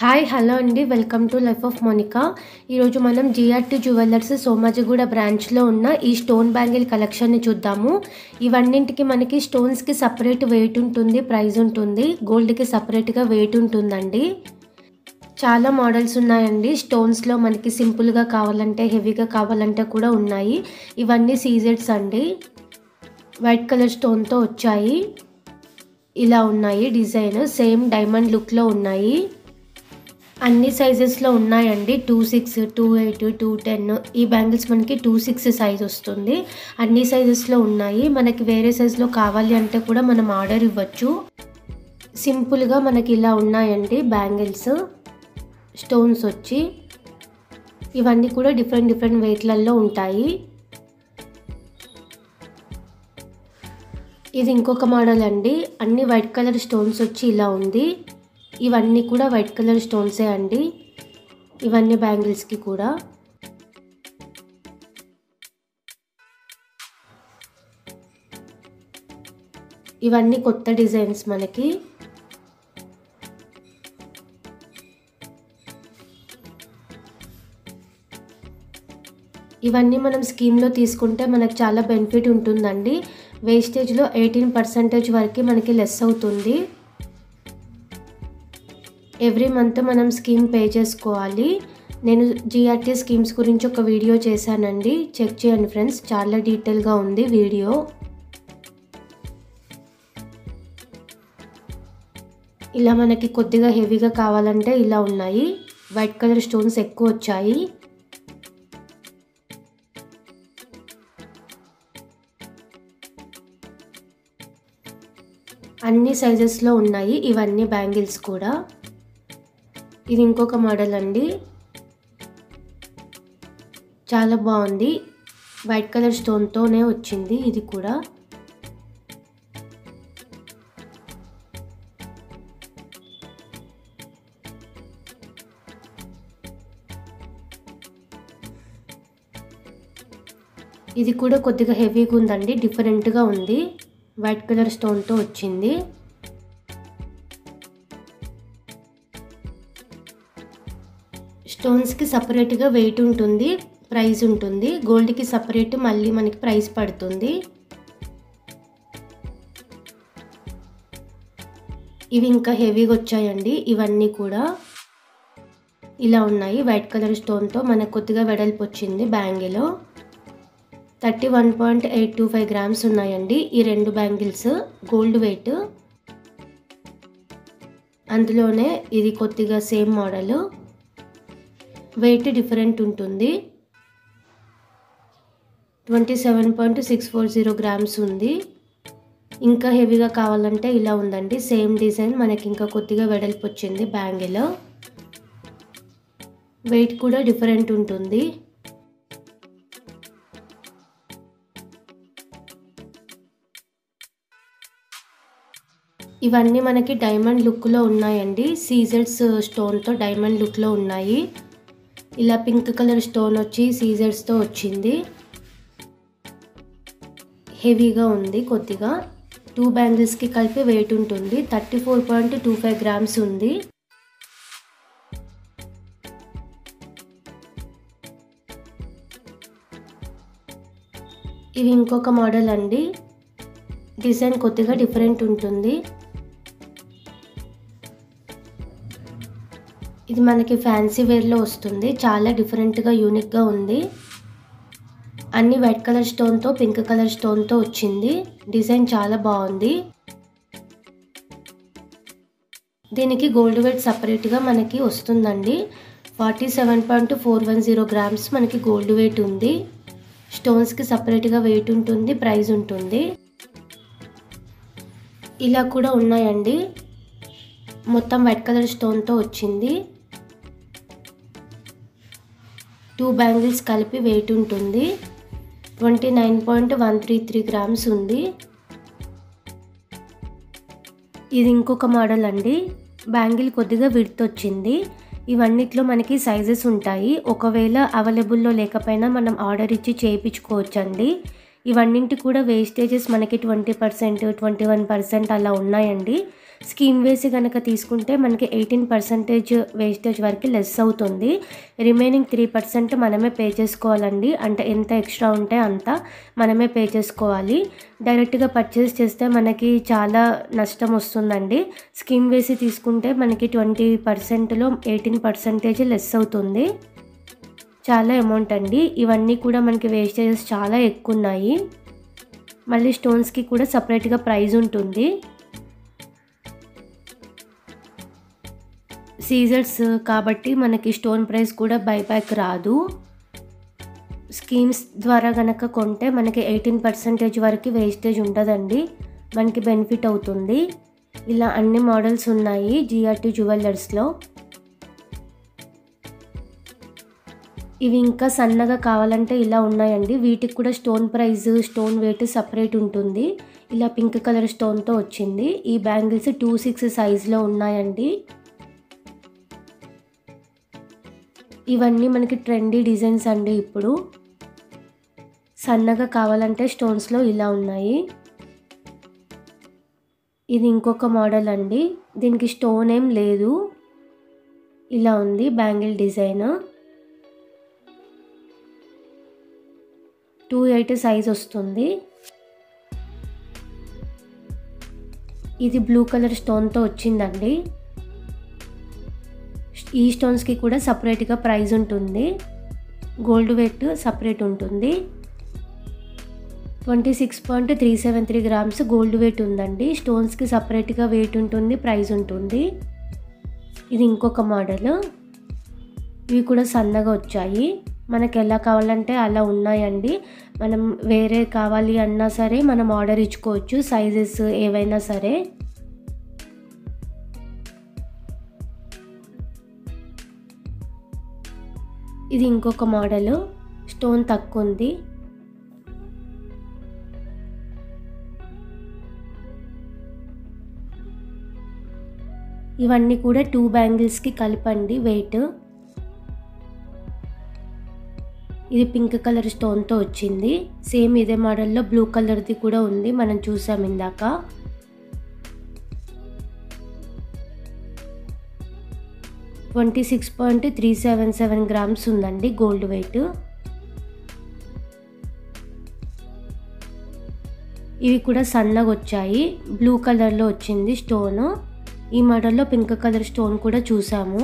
hi hello అండి welcome to life of Monica ఈరోజు మనం జిఆర్టీ జ్యువెలర్స్ సోమాజిగూడ బ్రాంచ్లో ఉన్న ఈ స్టోన్ బ్యాంగిల్ కలెక్షన్ని చూద్దాము ఇవన్నింటికి మనకి స్టోన్స్కి సపరేట్ వెయిట్ ఉంటుంది ప్రైస్ ఉంటుంది గోల్డ్కి సపరేట్గా వెయిట్ ఉంటుందండి చాలా మోడల్స్ ఉన్నాయండి స్టోన్స్లో మనకి సింపుల్గా కావాలంటే హెవీగా కావాలంటే కూడా ఉన్నాయి ఇవన్నీ సీజెడ్స్ అండి వైట్ కలర్ స్టోన్తో వచ్చాయి ఇలా ఉన్నాయి డిజైన్ సేమ్ డైమండ్ లుక్లో ఉన్నాయి అన్ని సైజెస్లో ఉన్నాయండి two six two eight two ten ఈ బ్యాంగిల్స్ మనకి టూ సిక్స్ సైజ్ వస్తుంది అన్ని సైజెస్లో ఉన్నాయి మనకి వేరే సైజులో కావాలి అంటే కూడా మనం ఆర్డర్ ఇవ్వచ్చు సింపుల్గా మనకి ఇలా ఉన్నాయండి బ్యాంగిల్స్ స్టోన్స్ వచ్చి ఇవన్నీ కూడా డిఫరెంట్ డిఫరెంట్ వెయిట్లలో ఉంటాయి ఇది ఇంకొక మోడల్ అండి అన్ని వైట్ కలర్ స్టోన్స్ వచ్చి ఇలా ఉంది ఇవన్నీ కూడా వైట్ కలర్ స్టోన్సే అండి ఇవన్నీ బ్యాంగిల్స్కి కూడా ఇవన్నీ కొత్త డిజైన్స్ మనకి ఇవన్నీ మనం స్కీమ్లో తీసుకుంటే మనకు చాలా బెనిఫిట్ ఉంటుందండి వేస్టేజ్లో ఎయిటీన్ పర్సెంటేజ్ వరకు మనకి లెస్ అవుతుంది ఎవ్రీ మంత్ మనం స్కీమ్ పే చేసుకోవాలి నేను జిఆర్టీ స్కీమ్స్ గురించి ఒక వీడియో చేశానండి చెక్ చేయండి ఫ్రెండ్స్ చాలా డీటెయిల్గా ఉంది వీడియో ఇలా మనకి కొద్దిగా హెవీగా కావాలంటే ఇలా ఉన్నాయి వైట్ కలర్ స్టోన్స్ ఎక్కువ వచ్చాయి అన్ని సైజెస్లో ఉన్నాయి ఇవన్నీ బ్యాంగిల్స్ కూడా ఇది ఇంకొక మోడల్ అండి చాలా బాగుంది వైట్ కలర్ స్టోన్తోనే వచ్చింది ఇది కూడా ఇది కూడా కొద్దిగా హెవీగా ఉందండి డిఫరెంట్గా ఉంది వైట్ కలర్ స్టోన్తో వచ్చింది స్టోన్స్కి సపరేట్గా వెయిట్ ఉంటుంది ప్రైస్ ఉంటుంది గోల్డ్కి సపరేట్ మళ్ళీ మనకి ప్రైస్ పడుతుంది ఇవి ఇంకా హెవీగా వచ్చాయండి ఇవన్నీ కూడా ఇలా ఉన్నాయి వైట్ కలర్ స్టోన్తో మనకు కొద్దిగా వెడల్పు వచ్చింది బ్యాంగిలో thirty one point eight two five grams ఉన్నాయండి ఈ రెండు బ్యాంగిల్స్ గోల్డ్ వెయిట్ అందులోనే ఇది కొద్దిగా సేమ్ మోడల్ వెయిట్ డిఫరెంట్ ఉంటుంది twenty seven point six four zero grams ఉంది ఇంకా హెవీగా కావాలంటే ఇలా ఉందండి సేమ్ డిజైన్ మనకి ఇంకా కొద్దిగా వెడల్పు వచ్చింది బ్యాంగిల్ వెయిట్ కూడా డిఫరెంట్ ఉంటుంది ఇవన్నీ మనకి డైమండ్ లుక్లో ఉన్నాయండి సీజర్స్ స్టోన్తో డైమండ్ లుక్లో ఉన్నాయి ఇలా పింక్ కలర్ స్టోన్ వచ్చి సీజర్స్తో వచ్చింది హెవీగా ఉంది కొద్దిగా టూ బ్యాంగిల్స్కి కలిపి వెయిట్ ఉంటుంది thirty four point two five grams ఉంది ఇవి ఇంకొక మోడల్ అండి డిజైన్ కొద్దిగా డిఫరెంట్ ఉంటుంది ఇది మనకి ఫ్యాన్సీ వేర్లో వస్తుంది చాలా డిఫరెంట్గా యూనిక్గా ఉంది అన్ని వైట్ కలర్ స్టోన్తో పింక్ కలర్ స్టోన్తో వచ్చింది డిజైన్ చాలా బాగుంది దీనికి గోల్డ్ వెయిట్ సపరేట్గా మనకి వస్తుందండి forty seven point four one zero grams మనకి గోల్డ్ వెయిట్ ఉంది స్టోన్స్కి సపరేట్గా వెయిట్ ఉంటుంది ప్రైస్ ఉంటుంది ఇలా కూడా ఉన్నాయండి మొత్తం వైట్ కలర్ స్టోన్తో వచ్చింది టూ బ్యాంగిల్స్ కలిపి వెయిట్ ఉంటుంది twenty nine point one three three grams ఉంది ఇది ఇంకొక మోడల్ అండి బ్యాంగిల్ కొద్దిగా విడ్త్ వచ్చింది ఇవన్నిట్లో మనకి సైజెస్ ఉంటాయి ఒకవేళ అవైలబుల్లో లేకపోయినా మనం ఆర్డర్ ఇచ్చి చేయించుకోవచ్చండి ఇవన్నింటి కూడా వేస్టేజెస్ మనకి twenty percent twenty one percent అలా ఉన్నాయండి స్కీమ్ వేసి కనుక తీసుకుంటే మనకి ఎయిటీన్ పర్సెంటేజ్ వేస్టేజ్ వరకు లెస్ అవుతుంది రిమైనింగ్ త్రీ పర్సెంట్ మనమే పే చేసుకోవాలండి అంటే ఎంత ఎక్స్ట్రా ఉంటే అంత మనమే పే చేసుకోవాలి డైరెక్ట్గా పర్చేస్ చేస్తే మనకి చాలా నష్టం వస్తుందండి స్కీమ్ వేసి తీసుకుంటే మనకి ట్వంటీ పర్సెంట్లో ఎయిటీన్ పర్సెంటేజ్ లెస్ అవుతుంది చాలా అమౌంట్ అండి ఇవన్నీ కూడా మనకి వేస్టేజెస్ చాలా ఎక్కువ ఉన్నాయి మళ్ళీ స్టోన్స్కి కూడా సపరేట్గా ప్రైస్ ఉంటుంది సీజర్స్ కాబట్టి మనకి స్టోన్ ప్రైస్ కూడా బైబ్యాక్ రాదు స్కీమ్స్ ద్వారా కనుక కొంటే మనకి ఎయిటీన్ పర్సెంటేజ్ వరకు వేస్టేజ్ ఉంటుందండి మనకి బెనిఫిట్ అవుతుంది ఇలా అన్ని మోడల్స్ ఉన్నాయి జిఆర్టీ జ్యువెలర్స్లో ఇవి ఇంకా సన్నగా కావాలంటే ఇలా ఉన్నాయండి వీటికి కూడా stone price stone weight separate ఉంటుంది ఇలా పింక్ కలర్ స్టోన్తో వచ్చింది ఈ బ్యాంగిల్స్ టూ సిక్స్ సైజులో ఉన్నాయండి ఇవన్నీ మనకి ట్రెండీ డిజైన్స్ అండి ఇప్పుడు సన్నగా కావాలంటే స్టోన్స్లో ఇలా ఉన్నాయి ఇది ఇంకొక మోడల్ అండి దీనికి స్టోన్ ఏం లేదు ఇలా ఉంది bangle design two eight size వస్తుంది ఇది బ్లూ కలర్ స్టోన్తో వచ్చిందండి ఈ స్టోన్స్కి కూడా సపరేట్గా ప్రైస్ ఉంటుంది గోల్డ్ వెయిట్ సపరేట్ ఉంటుంది twenty six point three seven three grams gold weight ఉందండి స్టోన్స్కి సపరేట్గా వెయిట్ ఉంటుంది ప్రైస్ ఉంటుంది ఇది ఇంకొక మోడల్ ఇవి కూడా సన్నగా వచ్చాయి మనకి ఎలా కావాలంటే అలా ఉన్నాయండి మనం వేరే కావాలి అన్నా సరే మనం ఆర్డర్ ఇచ్చుకోవచ్చు సైజెస్ ఏవైనా సరే ఇది ఇంకొక మోడల్ స్టోన్ తక్కువ ఉంది ఇవన్నీ కూడా టూ బ్యాంగిల్స్కి కలపండి వెయిట్ ఇది పింక్ కలర్ స్టోన్తో వచ్చింది సేమ్ ఇదే మోడల్లో బ్లూ కలర్ది కూడా ఉంది మనం చూసాం ఇందాక twenty six point three seven seven grams ఉందండి గోల్డ్ వెయిట్ ఇవి కూడా సన్నగా వచ్చాయి బ్లూ కలర్లో వచ్చింది స్టోన్ ఈ మోడల్లో పింక్ కలర్ స్టోన్ కూడా చూసాము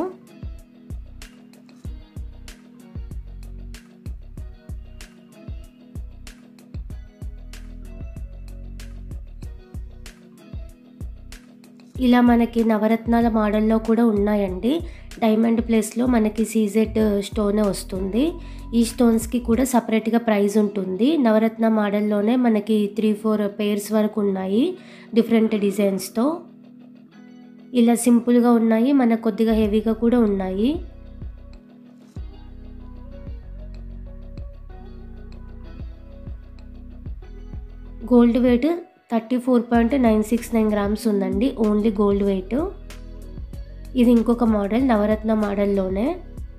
ఇలా మనకి నవరత్నాల మోడల్లో కూడా ఉన్నాయండి డైమండ్ ప్లేస్లో మనకి సీజెడ్ స్టోనే వస్తుంది ఈ స్టోన్స్కి కూడా సపరేట్గా ప్రైస్ ఉంటుంది నవరత్న మోడల్లోనే మనకి త్రీ ఫోర్ పేర్స్ వరకు ఉన్నాయి డిఫరెంట్ డిజైన్స్తో ఇలా సింపుల్గా ఉన్నాయి మనకు కొద్దిగా హెవీగా కూడా ఉన్నాయి gold weight thirty four point nine six nine grams ఉందండి ఓన్లీ గోల్డ్ వెయిట్ ఇది ఇంకొక మోడల్ నవరత్న మోడల్లోనే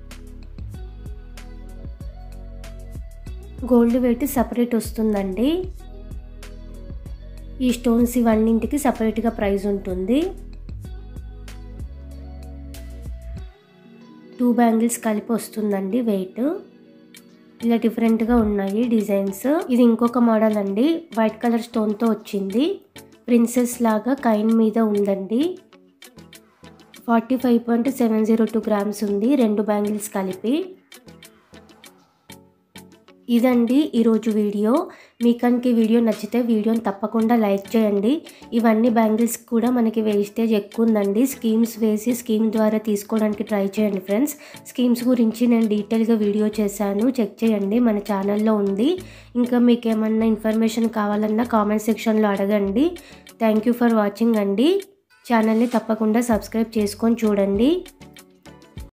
గోల్డ్ వెయిట్ సపరేట్ వస్తుందండి ఈ స్టోన్స్ ఇవన్నింటికి సపరేట్గా ప్రైస్ ఉంటుంది టూ బ్యాంగిల్స్ కలిపి వస్తుందండి వెయిట్ ఇలా డిఫరెంట్గా ఉన్నాయి డిజైన్స్ ఇది ఇంకొక మోడల్ అండి వైట్ కలర్ స్టోన్తో వచ్చింది ప్రిన్సెస్ లాగా కైన్ మీద ఉందండి forty five point seven zero two grams ఉంది రెండు బ్యాంగిల్స్ కలిపి ఇదండి ఈరోజు వీడియో మీకు కనుక ఈ వీడియో నచ్చితే వీడియోని తప్పకుండా లైక్ చేయండి ఇవన్నీ బ్యాంగిల్స్ కూడా మనకి వేస్టేజ్ ఎక్కువ ఉందండి స్కీమ్స్ వేసి స్కీమ్ ద్వారా తీసుకోవడానికి ట్రై చేయండి ఫ్రెండ్స్ స్కీమ్స్ గురించి నేను డీటెయిల్గా వీడియో చేశాను చెక్ చేయండి మన ఛానల్లో ఉంది ఇంకా మీకు ఏమన్నా ఇన్ఫర్మేషన్ కావాలన్నా కామెంట్ సెక్షన్లో అడగండి థ్యాంక్ యూ ఫర్ వాచింగ్ అండి ఛానల్ని తప్పకుండా సబ్స్క్రైబ్ చేసుకొని చూడండి